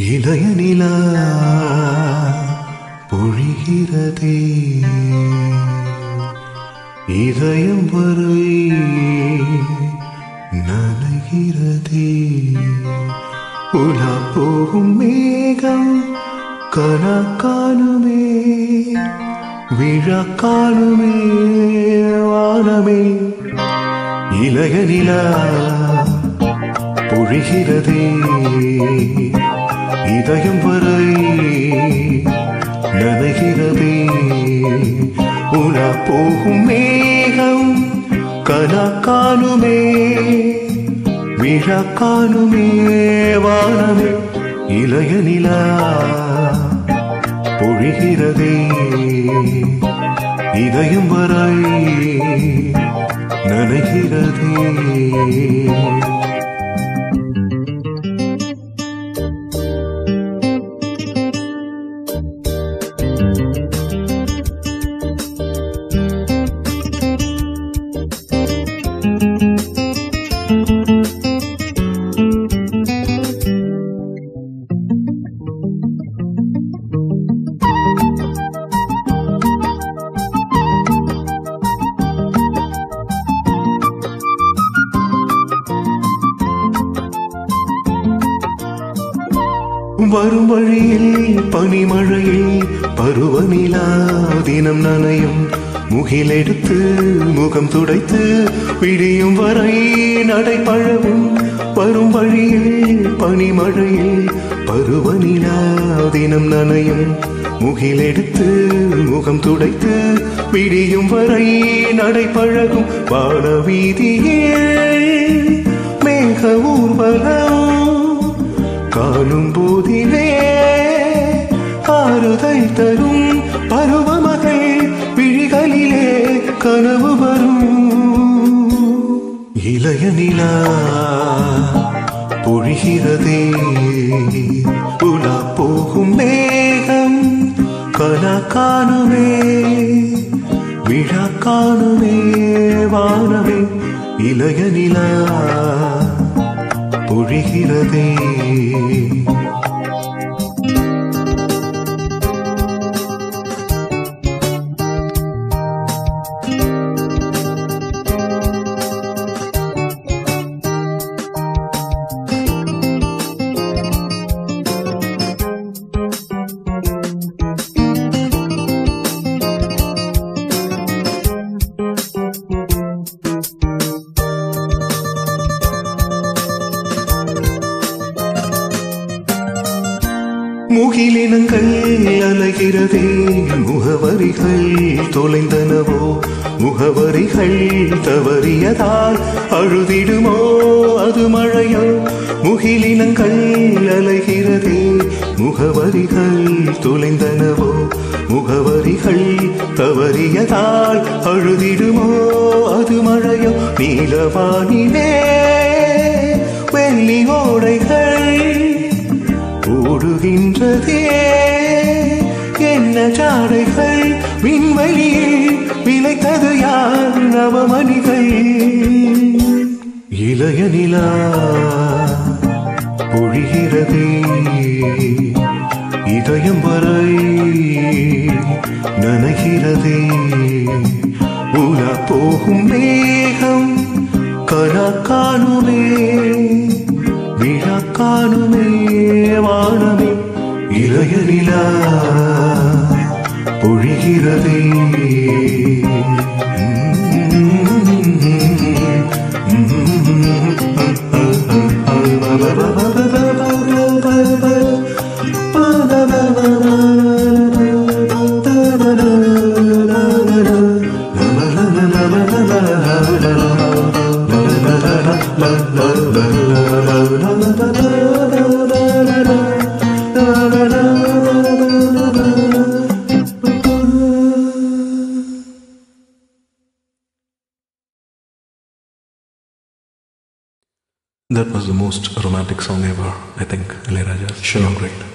இளைய நிலா பொழிகிறதே இதயம் வரை நனைகிறதே உலா போகும் மேகம் கனா காணுமே விழா காணுமே வானமே இளைய நிலா பொழிகிறதே இதயம் வரை நனைகிறதே உலா போகும் மேகம் கனா காணுமே விழா காணுமே வானமே இளைய நிலா பொழிகிறதே இதயம் வரை நனைகிறதே வரும் வழியில் பனிமழையில் பருவநிலா தினம் நனையும் முகிலெடுத்து முகம் துடைத்து விடியும் வரை நடைபழவும் வரும் வழியில் பனிமழையில் பருவநிலா தினம் நனையும் முகிலெடுத்து முகம் துடைத்து விடியும் வரை நடைபழகும் வான வீதியில் மேக ஊர்வலம் காணும் போதிலே ஆறுதல் தரும் பருவமகள் விழிகளிலே கனவு வரும் இளைய நிலா பொழிகிறதே உலா போகும் மேகம் கனா காணுமே விழா காணுமே வானமே இளைய நிலா பொழிகிறதே முகிலினங்கள் அலைகிறதே முகவரிகள் தொலைந்தனவோ முகவரிகள் தவறியதால் அழுதிடுமோ அது மழையோ முகிலினங்கள் அலைகிறதே முகவரிகள் தொலைந்தனவோ முகவரிகள் தவறியதால் அழுதிடுமோ அது மழையோ நீலவானிலே வெள்ளி ஓடைகள் ஓடுகின்றதே என்ன ஜாடைகள் விண்வெளியில் விளைத்தது யார் நவமணிகள் இளைய நிலா பொழிகிறதே இதயம் வரை நனைகிறதே உலா போகும் மேகம் கனா காணுமே விழா காணுமே வானமே இளைய நிலா பொழிகிறதே That was the most romantic song ever, I think, Ilayaraja. Sure. Great.